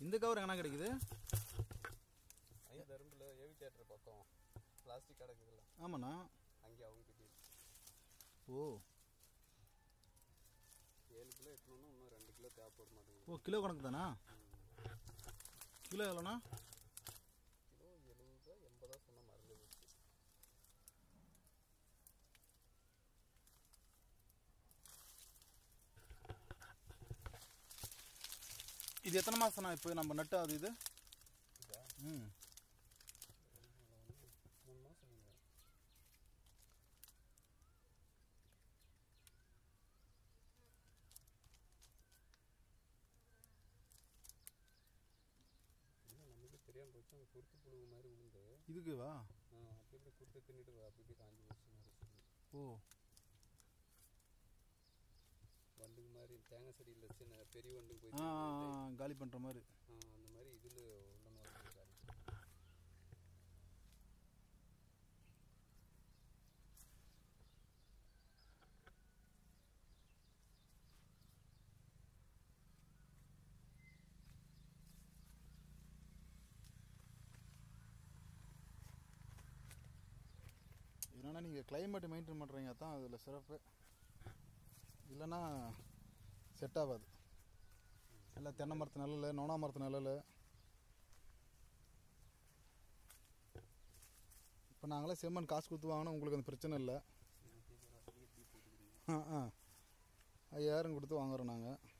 இந்த கவர் எங்கன்னா கிடைக்குது ஐந்து தரும்பில் ஏவி தேட்டர் பக்கம் பிளாஸ்டிக் கிடக்குதுல்ல ஆமாண்ணா அங்கே அவங்க கிட்டே ஓ ஏழு கிலோ எட்டணும்னா இன்னும் ரெண்டு கிலோ தேவைப்பட மாட்டேங்குது ஓ கிலோ கணக்கு தானா கிலோ எவ்வளோண்ணா கிலோ எழுபதா எண்பதா சொன்ன மறந்து போச்சு இது எத்தனை மாதம்ண்ணா இப்போ நம்ம நட்டு அது இது இதா ம் மூணு மாதம் நீங்கள் இல்லை நமக்கு தெரியாமல் போச்சு அந்த குருத்து புழுவு மாதிரி விழுந்து இதுக்கு வா ஆ, அப்படி இப்படி குருத்தை தின்னுட்டு அப்படி இப்படி காஞ்சி போச்சு மாதிரி சொல்லி ஓ வண்டுக்கு மாதிரி தேங்காய் செடியில் சின்ன பெரிய வண்டுக்கு போய் ஆ ஆ, தின்னுட்டு, ஆ, காலி பண்ணுற மாதிரி ஆ, அந்த மாதிரி இதில் உள்ள மாதிரி காஞ்சி என்னன்னா நீங்கள் climate மெயின்டைன் பண்ணுறீங்க தான் அதில் சிறப்பு இல்லைன்னா செட் ஆகாது எல்லாம் தென்னை மரத்து நிழல் நோனா மரத்து நிழல் இப்போ நாங்களே செம்மண் காசு கொடுத்து வாங்கினா உங்களுக்கு அந்த பிரச்சனை இல்லை ஆ ஆ ஐயாயிரம் கொடுத்து வாங்குறோம் நாங்கள்